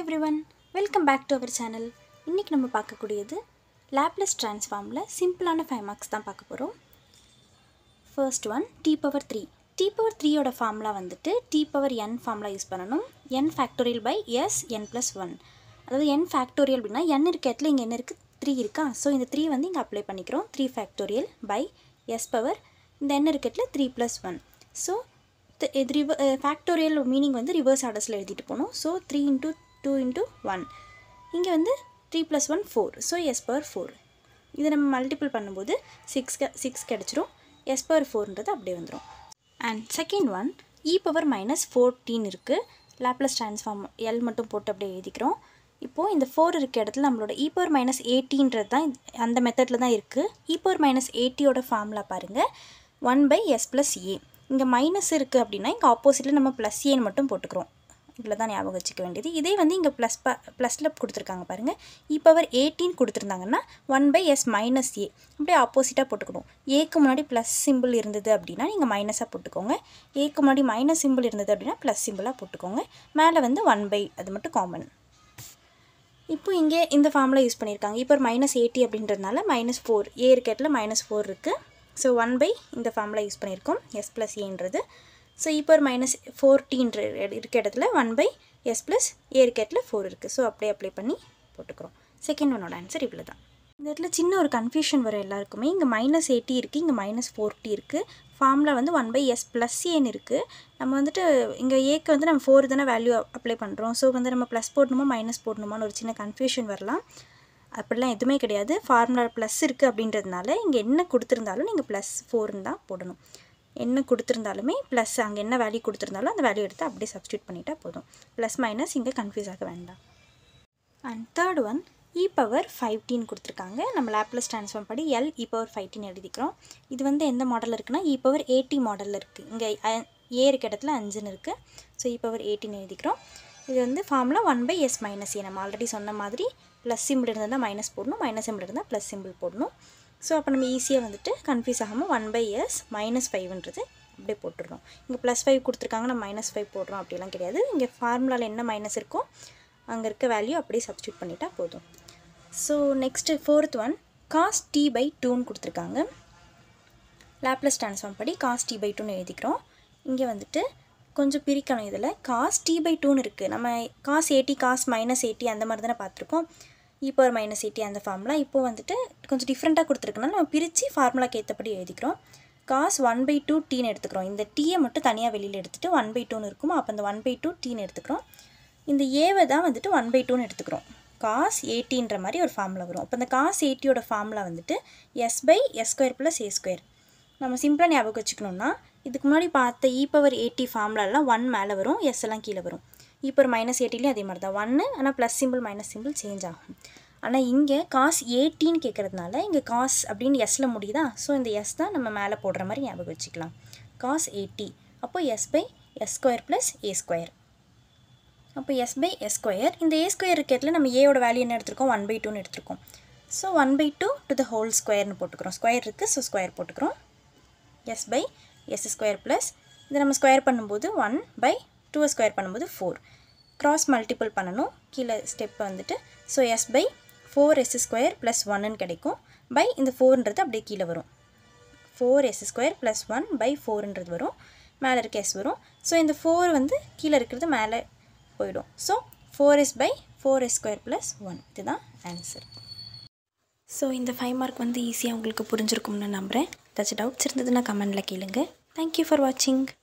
every everyone welcome back to our channel இன்றைக்கி நம்ம பார்க்கக்கூடியது லேப்லெஸ் ட்ரான்ஸ்ஃபார்மில் சிம்பிளான ஃபைவ் மார்க்ஸ் தான் பார்க்க போகிறோம் first one T power three T power த்ரீயோட ஃபார்முலா வந்துட்டு T power N formula use பண்ணணும் N factorial by S N plus one அதாவது என் ஃபேக்டோரியல் அப்படின்னா என் இருக்க இடத்துல இங்கே என்ன இருக்குது த்ரீ இருக்கா ஸோ இந்த த்ரீ வந்து இங்கே அப்ளை பண்ணிக்கிறோம் three factorial by S power இந்த என் இருக்க இடத்துல த்ரீ ப்ளஸ் ஒன் ஸோ இது ரிவ ஃபேக்டோரியல் மீனிங் வந்து ரிவர்ஸ் ஆர்டர்ஸில் எழுதிட்டு போகணும் so three into two into one இங்கே வந்து three plus one four so S power four இதை நம்ம மல்டிபிள் பண்ணும்போது சிக்ஸ் சிக்ஸ் கிடச்சிரும் எஸ் பவர் ஃபோர்ன்றது அப்படியே வந்துடும் and second one E power minus fourteen இருக்குது லேப்லஸ் ட்ரான்ஸ்ஃபார்ம் எல் மட்டும் போட்டு அப்படியே எழுதிக்கிறோம் இப்போது இந்த ஃபோர் இருக்க இடத்துல நம்மளோட இ பவர் மைனஸ் எயிட்டின்றது தான் அந்த மெத்தடில் தான் இருக்குது இ பவர் மைனஸ் எயிட்டியோட ஃபார்முலா பாருங்கள் one by S plus A இங்கே மைனஸ் இருக்குது அப்படின்னா இங்கே ஆப்போசிட்டில் நம்ம ப்ளஸ் ஏன்னு மட்டும் போட்டுக்கிறோம் இவ்வளோ தான் ஞாபகம் வச்சுக்க வேண்டியது இதே வந்து இங்கே ப்ளஸ் ப ப்ளஸில் கொடுத்துருக்காங்க பாருங்கள் இ பவர் எயிட்டீன் கொடுத்துருந்தாங்கன்னா one by S minus A அப்படியே ஆப்போசிட்டாக போட்டுக்கணும் ஏக்கு முன்னாடி ப்ளஸ் சிம்பிள் இருந்தது அப்படின்னா நீங்கள் மைனஸாக போட்டுக்கோங்க ஏக்கு முன்னாடி மைனஸ் சிம்பிள் இருந்தது அப்படின்னா ப்ளஸ் சிம்பிளாக போட்டுக்கோங்க மேலே வந்து ஒன் பை அது மட்டும் காமன் இப்போ இங்கே இந்த ஃபார்முலா யூஸ் பண்ணியிருக்காங்க இப்போ ஒரு மைனஸ் எயிட்டி அப்படின்றதுனால மைனஸ் ஃபோர் ஏ இருக்க இடத்துல மைனஸ் ஃபோர் இருக்குது ஸோ ஒன் பை இந்த ஃபார்முலா யூஸ் பண்ணியிருக்கோம் எஸ் ப்ளஸ் ஏன்றது ஸோ இப்போ ஒரு மைனஸ் ஃபோர்டீன்ற இருக்க இடத்துல one by S plus A இருக்க இடத்துல ஃபோர் இருக்குது ஸோ அப்படியே அப்ளை பண்ணி போட்டுக்கிறோம் செகண்ட் ஒன்னோட ஆன்சர் இவ்வளோ தான் இந்த இடத்துல சின்ன ஒரு கன்ஃபியூஷன் வரும் எல்லாருக்குமே இங்கே மைனஸ் எயிட்டி இருக்குது இங்கே மைனஸ் ஃபோர்ட்டி இருக்குது ஃபார்முலா வந்து ஒன் பை எஸ் ப்ளஸ் ஏன்னு இருக்குது நம்ம வந்துட்டு இங்கே ஏக்கு வந்து நம்ம ஃபோர் தானே வேல்யூ அப்ளை பண்ணுறோம் ஸோ வந்து நம்ம ப்ளஸ் போடணுமா மைனஸ் போடணுமான்னு ஒரு சின்ன கன்ஃபியூஷன் வரலாம் அப்படிலாம் எதுவுமே கிடையாது ஃபார்முலா ப்ளஸ் இருக்குது அப்படின்றதுனால இங்கே என்ன கொடுத்துருந்தாலும் நீங்கள் ப்ளஸ் ஃபோர்னு தான் போடணும் என்ன கொடுத்துருந்தாலுமே ப்ளஸ் அங்கே என்ன வேல்யூ கொடுத்துருந்தாலும் அந்த வேல்யூ எடுத்து அப்படியே சப்ஸ்டியூட் பண்ணிட்டா போதும் ப்ளஸ் மைனஸ் இங்கே கன்ஃபியூஸ் ஆக வேண்டாம் and third one E power fifteen கொடுத்துருக்காங்க நம்ம லேப்லஸ் ட்ரான்ஸ்ஃபார்ம் படி எல் இ பவர் ஃபைவ்டீன் எழுதிக்கிறோம் இது வந்து எந்த மாடலில் இருக்குன்னா இ பவர் எயிட்டி மாடலில் இருக்குது இங்கே ஏ இருக்க இடத்துல அஞ்சுன்னு இருக்குது ஸோ இ பவர் எயிட்டின் எழுதிக்கிறோம் இது வந்து formula one by S minus a நம்ம ஆல்ரெடி சொன்ன மாதிரி ப்ளஸ் சிம்பிள் இருந்தால் மைனஸ் போடணும் மைனஸ் சிம்பிள் இருந்தால் ப்ளஸ் சிம்பிள் போடணும் ஸோ அப்போ நம்ம ஈஸியாக வந்துட்டு கன்ஃபியூஸ் ஆகாமல் ஒன் பை எஸ் மைனஸ் ஃபைவ்ன்றது அப்படியே போட்டுடுறோம் இங்கே ப்ளஸ் ஃபைவ் கொடுத்துருக்காங்க நம்ம மைனஸ் ஃபைவ் போடுறோம் அப்படிலாம் கிடையாது இங்கே ஃபார்முலாவில் என்ன மைனஸ் இருக்கோ அங்கே இருக்க வேல்யூ அப்படியே சப்ஸ்டியூட் பண்ணிட்டா போதும் so next fourth one cos t by டூன்னு கொடுத்துருக்காங்க லேப்லஸ் ட்ரான்ஸ்ஃபார்ம் படி காஸ் டி பை டூன்னு எழுதிக்கிறோம் இங்கே வந்துட்டு கொஞ்சம் பிரிக்கணும் இதில் காஸ் டி பை டூன்னு இருக்குது நம்ம cos a t cos minus a t அந்த மாதிரி தானே பார்த்துருக்கோம் இ பவர் மைனஸ் எயிட்டி அந்த ஃபார்முலா இப்போது வந்துட்டு கொஞ்சம் டிஃப்ரெண்ட்டாக கொடுத்துருக்கனால நம்ம பிரித்து ஃபார்முலாக்கு ஏற்றபடி எழுதிக்கிறோம் காஸ் ஒன் பை டூ டீன்னு எடுத்துக்கிறோம் இந்த டீயை மட்டும் தனியாக வெளியில் எடுத்துகிட்டு ஒன் பை டூன்னு இருக்குமோ அப்போ அந்த ஒன் பை டூ டீன்னு எடுத்துக்கிறோம் இந்த ஏவை தான் வந்துட்டு ஒன் பை டூன்னு எடுத்துக்கிறோம் காஸ் எயிட்டின்ற மாதிரி ஒரு ஃபார்முலா வரும் அப்போ அந்த காஸ் எயிட்டியோட ஃபார்முலா வந்துட்டு s by s square plus a square நம்ம சிம்பிளாக ஞாபகம் வச்சுக்கணுன்னா இதுக்கு முன்னாடி பார்த்த இ பவர் எயிட்டி ஃபார்முலாலாம் ஒன் மேலே வரும் எஸ் எல்லாம் கீழே வரும் இ பவர் மைனஸ் எயிட்டிலையும் அதே மாதிரி தான் ஒன்று ஆனால் plus simple minus simple change ஆகும் ஆனால் இங்கே காஸ் எயிட்டின்னு கேட்குறதுனால இங்கே காஸ் அப்படின்னு எஸ்ஸில் முடியுதா ஸோ இந்த எஸ் தான் நம்ம மேலே போடுற மாதிரி ஞாபகம் வச்சுக்கலாம் காஸ் எயிட்டி அப்போ s by s square plus a square அப்போ எஸ் பை எஸ் ஸ்கொயர் இந்த ஏ ஸ்கொயர் இருக்கிறதுல நம்ம ஏயோட வேல்யூ என்ன எடுத்திருக்கோம் ஒன் பை டூன்னு எடுத்திருக்கோம் so one by two to the whole ஸ்கொயர்னு போட்டுக்கிறோம் ஸ்கொயர் இருக்குது ஸோ ஸ்கொயர் போட்டுக்கிறோம் s by s square plus இதை நம்ம ஸ்கொயர் பண்ணும்போது ஒன் பை டூ ஸ்கொயர் பண்ணும்போது ஃபோர் க்ராஸ் மல்டிபிள் பண்ணணும் கீழே ஸ்டெப் வந்துட்டு so s by four s square plus ஒன்னு கிடைக்கும் பை இந்த ஃபோர்ன்றது அப்படியே கீழே வரும் four s square plus one by ஃபோர்ன்றது வரும் மேலே இருக்க எஸ் வரும் ஸோ இந்த ஃபோர் வந்து கீழே இருக்கிறது மேலே போயிடும் so four s by four s square plus one இதுதான் ஆன்சர் ஸோ இந்த ஃபைவ் மார்க் வந்து ஈஸியாக உங்களுக்கு புரிஞ்சிருக்கும்னு நம்புகிறேன் ஏதாச்சும் டவுட்ஸ் இருந்ததுன்னா கமெண்டில் கேளுங்க தேங்க்யூ ஃபார் வாட்சிங்